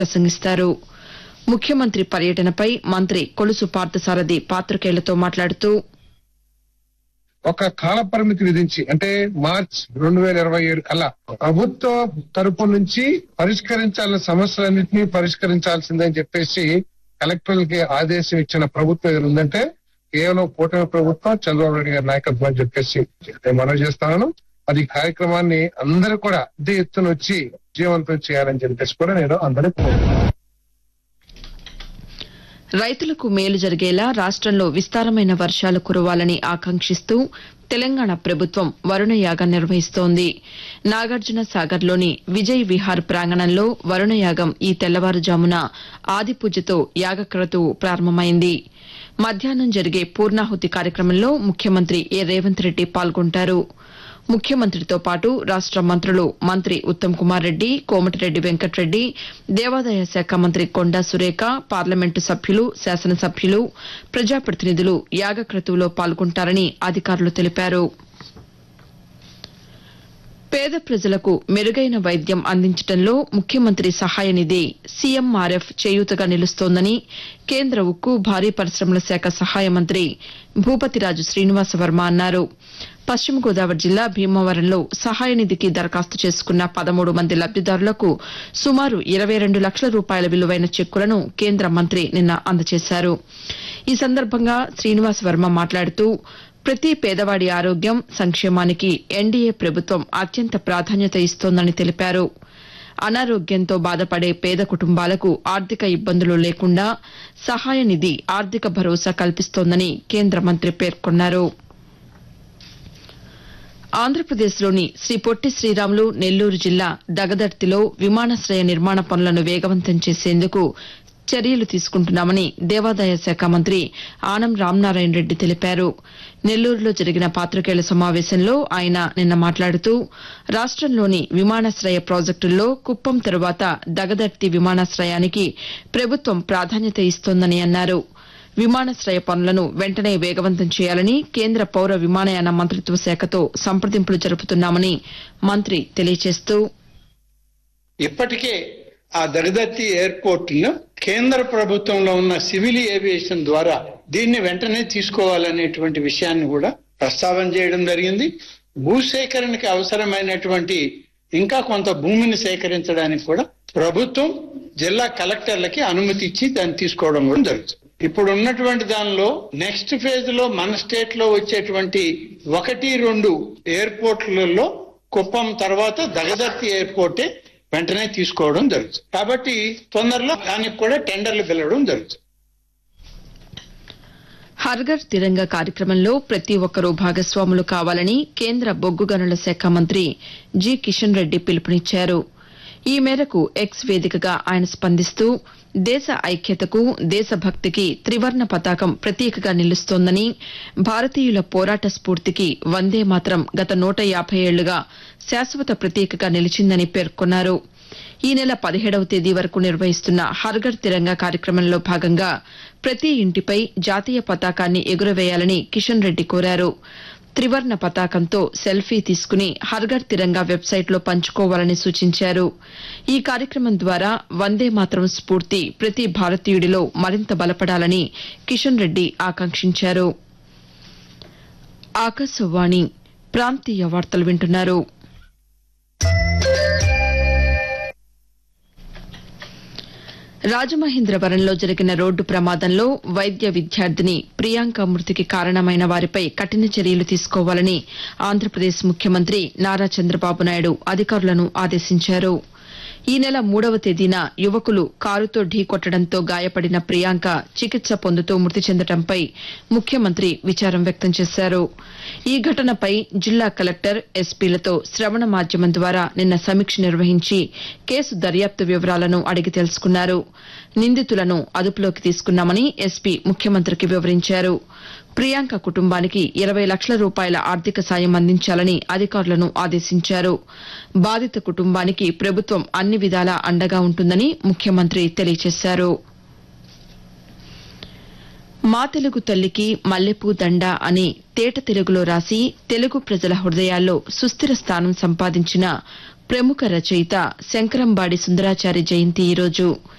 ప్రసంగిస్తారు ముఖ్యమంత్రి పర్యటనపై మంత్రి కొలుసు పార్థసారథి పాతికేయులతో మాట్లాడుతూ ఒక కాల పరిమితి విధించి అంటే మార్చ్ రెండు వేల ఇరవై ఏడు కల్లా ప్రభుత్వ తరపు నుంచి పరిష్కరించాల్సిన సమస్యలన్నింటినీ పరిష్కరించాల్సిందని చెప్పేసి కలెక్టర్లకి ఆదేశం ఇచ్చిన ప్రభుత్వం ఏదైనా ఉందంటే కేవలం కూటమి ప్రభుత్వం చంద్రబాబు నాయుడు గారి నాయకత్వం అని చెప్పేసి నేను మనవి చేస్తాను అది కార్యక్రమాన్ని అందరూ కూడా అదే ఎత్తున వచ్చి విజయవంతం చేయాలని చెప్పేసి కూడా నేను అందరికీ కోరుతున్నాను రైతులకు మేలు జరిగేలా రాష్టంలో విస్తారమైన వర్షాలు కురవాలని ఆకాంక్షిస్తూ తెలంగాణ ప్రభుత్వం వరుణ యాగం నిర్వహిస్తోంది నాగార్జున సాగర్లోని విజయ్ విహార్ ప్రాంగణంలో వరుణ యాగం ఈ తెల్లవారుజామున ఆదిపూజతో యాగక్రతువు ప్రారంభమైంది మధ్యాహ్నం జరిగే పూర్ణాహుతి కార్యక్రమంలో ముఖ్యమంత్రి ఏ రేవంత్ రెడ్డి పాల్గొంటారు ముఖ్యమంత్రితో పాటు రాష్ట మంత్రులు మంత్రి ఉత్తమ్ కుమార్ రెడ్డి కోమటిరెడ్డి వెంకటరెడ్డి దేవాదాయ శాఖ మంత్రి కొండా సురేఖ పార్లమెంటు సభ్యులు శాసనసభ్యులు ప్రజాప్రతినిధులు యాగక్రతువులో పాల్గొంటారని అధికారులు తెలిపారు పేద ప్రజలకు మెరుగైన వైద్యం అందించడంలో ముఖ్యమంత్రి సహాయ నిధి సీఎంఆర్ఎఫ్ చేయూతగా నిలుస్తోందని కేంద్ర ఉక్కు భారీ పరిశ్రమల శాఖ సహాయ మంత్రి భూపతిరాజు శ్రీనివాసవర్మ అన్నారు పశ్చిమ గోదావరి జిల్లా భీమవరంలో సహాయ నిధికి దరఖాస్తు చేసుకున్న పదమూడు మంది లబ్దిదారులకు సుమారు ఇరవై రెండు లక్షల రూపాయల విలువైన చెక్కులను కేంద్ర మంత్రి నిన్న అందజేశారు ఈ సందర్భంగా శ్రీనివాసవర్మ మాట్లాడుతూ ప్రతి పేదవాడి ఆరోగ్యం సంక్షేమానికి ఎన్డీఏ ప్రభుత్వం అత్యంత ప్రాధాన్యత ఇస్తోందని తెలిపారు అనారోగ్యంతో బాధపడే పేద కుటుంబాలకు ఆర్థిక ఇబ్బందులు లేకుండా సహాయ నిధి ఆర్థిక భరోసా కల్పిస్తోందని కేంద్ర మంత్రి పేర్కొన్నారు ఆంధ్రప్రదేశ్లోని శ్రీ పొట్టి శ్రీరాములు నెల్లూరు జిల్లా దగదర్తిలో విమానాశ్రయ నిర్మాణ పనులను వేగవంతం చేసేందుకు చర్యలు తీసుకుంటున్నామని దేవాదాయ శాఖ మంత్రి ఆనం రామనారాయణ రెడ్డి తెలిపారు నెల్లూరులో జరిగిన పాతికేయుల సమావేశంలో ఆయన నిన్న మాట్లాడుతూ రాష్టంలోని విమానాశ్రయ ప్రాజెక్టుల్లో కుప్పం తరువాత దగదర్తి విమానాశ్రయానికి ప్రభుత్వం ప్రాధాన్యత ఇస్తోందని అన్నారు విమానాశ్రయ పనులను వెంటనే వేగవంతం చేయాలని కేంద్ర పౌర విమానయాన మంత్రిత్వ శాఖతో సంప్రదింపులు జరుపుతున్నామని మంత్రి తెలియజేస్తూ ఇప్పటికే ఆ దగదత్తి ఎయిర్పోర్ట్ ను కేంద్ర ప్రభుత్వంలో ఉన్న సివిల్ ఏవియేషన్ ద్వారా దీన్ని వెంటనే తీసుకోవాలనేటువంటి విషయాన్ని కూడా ప్రస్తావన చేయడం జరిగింది భూసేకరణకి అవసరమైనటువంటి ఇంకా కొంత భూమిని సేకరించడానికి కూడా ప్రభుత్వం జిల్లా కలెక్టర్లకి అనుమతి ఇచ్చి దాన్ని తీసుకోవడం కూడా జరుగుతుంది ఇప్పుడు ఉన్నటువంటి దానిలో నెక్స్ట్ ఫేజ్ లో మన స్టేట్ లో వచ్చేటువంటి ఒకటి రెండు ఎయిర్పోర్ట్లలో కుప్పం తర్వాత దగదర్తి ఎయిర్పోర్టే వెంటనే తీసుకోవడం జరుగుతుంది కాబట్టి తొందరలో దానికి కూడా టెండర్లు పిలవడం జరుగుతుంది హర్ఘర్ తిరంగా కార్యక్రమంలో ప్రతి ఒక్కరూ భాగస్వాములు కావాలని కేంద్ర బొగ్గు గనుల శాఖ మంత్రి జి కిషన్ రెడ్డి పిలుపునిచ్చారు ఈ మేరకు ఎక్స్ వేదికగా ఆయన స్పందిస్తూ దేశ ఐక్యతకు దేశభక్తికి త్రివర్ణ పతాకం ప్రతీకగా నిలుస్తోందని భారతీయుల పోరాట స్ఫూర్తికి వందే మాత్రం గత నూట యాభై ఏళ్లుగా శాశ్వత ప్రతీకగా నిలిచిందని పేర్కొన్నారు ఈ నెల పదిహేడవ తేదీ వరకు నిర్వహిస్తున్న హర్ఘర్ తిరంగా కార్యక్రమంలో భాగంగా ప్రతి ఇంటిపై జాతీయ పతాకాన్ని ఎగురవేయాలని కిషన్ రెడ్డి కోరారు త్రివర్ణ పతాకంతో సెల్ఫీ తీసుకుని హర్ఘర్ తిరంగా వెబ్సైట్లో పంచుకోవాలని సూచించారు ఈ కార్యక్రమం ద్వారా వందే మాత్రం స్ఫూర్తి ప్రతి భారతీయుడిలో మరింత బలపడాలని కిషన్ రెడ్డి ఆకాంక్షించారు ఆకాశవాణి ప్రాంతీయ వార్తలు వింటున్నారు రాజమహేంద్రవరంలో జరిగిన రోడ్డు ప్రమాదంలో వైద్య విద్యార్థిని ప్రియాంక మృతికి కారణమైన వారిపై కఠిన చర్యలు తీసుకోవాలని ఆంధ్రప్రదేశ్ ముఖ్యమంత్రి నారా చంద్రబాబు నాయుడు అధికారులను ఆదేశించారు ఈ నెల మూడవ తేదీన యువకులు కారుతో ఢీకొట్టడంతో గాయపడిన ప్రియాంక చికిత్స పొందుతూ మృతి చెందడంపై ముఖ్యమంత్రి విచారం వ్యక్తం చేశారు ఈ ఘటనపై జిల్లా కలెక్టర్ ఎస్పీలతో శ్రవణ మాధ్యమం ద్వారా నిన్న సమీక్ష నిర్వహించి కేసు దర్యాప్తు వివరాలను అడిగి తెలుసుకున్నారు నిందితులను అదుపులోకి తీసుకున్నామని ఎస్పీ ముఖ్యమంత్రికి వివరించారు ప్రియాంక కుటుంబానికి ఇరవై లక్షల రూపాయల ఆర్థిక సాయం అందించాలని అధికారులను ఆదేశించారు బాధిత కుటుంబానికి ప్రభుత్వం అన్ని విధాలా అండగా ఉంటుందని ముఖ్యమంత్రి తెలియజేశారు మా తెలుగు తల్లికి మల్లెపూ దండ అని తేట తెలుగులో రాసి తెలుగు ప్రజల హృదయాల్లో సుస్థిర స్థానం సంపాదించిన ప్రముఖ రచయిత శంకరంబాడి సుందరాచారి జయంతి ఈరోజు